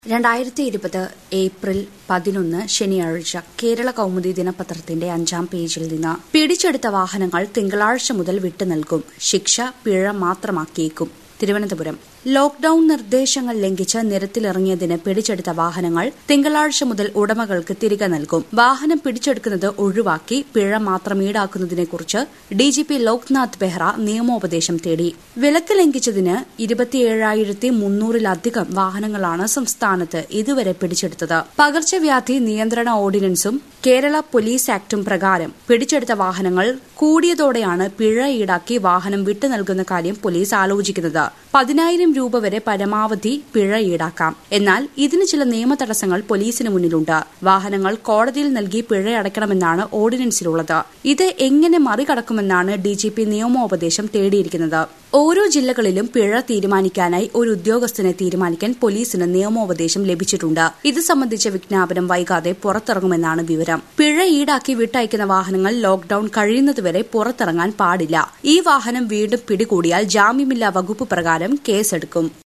രണ്ടായിരത്തി ഇരുപത് ഏപ്രിൽ പതിനൊന്ന് ശനിയാഴ്ച കേരള കൗമുദി ദിനപത്രത്തിന്റെ അഞ്ചാം പേജിൽ നിന്ന് പിടിച്ചെടുത്ത വാഹനങ്ങൾ തിങ്കളാഴ്ച മുതൽ വിട്ടു നൽകും ശിക്ഷ പിഴ മാത്രമാക്കിയേക്കും തിരുവനന്തപുരം ലോക്ഡൌൺ നിർദ്ദേശങ്ങൾ ലംഘിച്ച് നിരത്തിലിറങ്ങിയതിന് പിടിച്ചെടുത്ത വാഹനങ്ങൾ തിങ്കളാഴ്ച മുതൽ ഉടമകൾക്ക് തിരികെ നൽകും വാഹനം പിടിച്ചെടുക്കുന്നത് ഒഴിവാക്കി പിഴ മാത്രം ഈടാക്കുന്നതിനെക്കുറിച്ച് ഡിജിപി ലോക്നാഥ് ബെഹ്റ നിയമോപദേശം തേടി വിലക്ക് ലംഘിച്ചതിന് ഇരുപത്തിയേഴായിരത്തി മുന്നൂറിലധികം വാഹനങ്ങളാണ് സംസ്ഥാനത്ത് ഇതുവരെ പിടിച്ചെടുത്തത് പകർച്ചവ്യാധി നിയന്ത്രണ ഓർഡിനൻസും കേരള പോലീസ് ആക്ടും പ്രകാരം പിടിച്ചെടുത്ത വാഹനങ്ങൾ കൂടിയതോടെയാണ് പിഴ ഈടാക്കി വാഹനം വിട്ടു നൽകുന്ന കാര്യം പോലീസ് ആലോചിക്കുന്നത് പതിനായിരം രൂപ വരെ പരമാവധി പിഴ ഈടാക്കാം എന്നാൽ ഇതിന് ചില നിയമ തടസ്സങ്ങൾ പോലീസിന് മുന്നിലുണ്ട് വാഹനങ്ങൾ കോടതിയിൽ നൽകി പിഴ അടയ്ക്കണമെന്നാണ് ഓർഡിനൻസിലുള്ളത് ഇത് എങ്ങനെ മറികടക്കുമെന്നാണ് ഡിജിപി നിയമോപദേശം തേടിയിരിക്കുന്നത് ഓരോ ജില്ലകളിലും പിഴ തീരുമാനിക്കാനായി ഒരു ഉദ്യോഗസ്ഥനെ തീരുമാനിക്കാൻ പോലീസിന് നിയമോപദേശം ലഭിച്ചിട്ടുണ്ട് ഇത് സംബന്ധിച്ച വിജ്ഞാപനം വൈകാതെ പുറത്തിറങ്ങുമെന്നാണ് വിവരം പിഴ ഈടാക്കി വിട്ടയക്കുന്ന വാഹനങ്ങൾ ലോക്ഡൌൺ കഴിയുന്നതുവരെ പുറത്തിറങ്ങാൻ പാടില്ല ഈ വാഹനം വീണ്ടും പിടികൂടിയാൽ ജാമ്യമില്ലാ വകുപ്പ് പ്രകാരം കേസെടുക്കും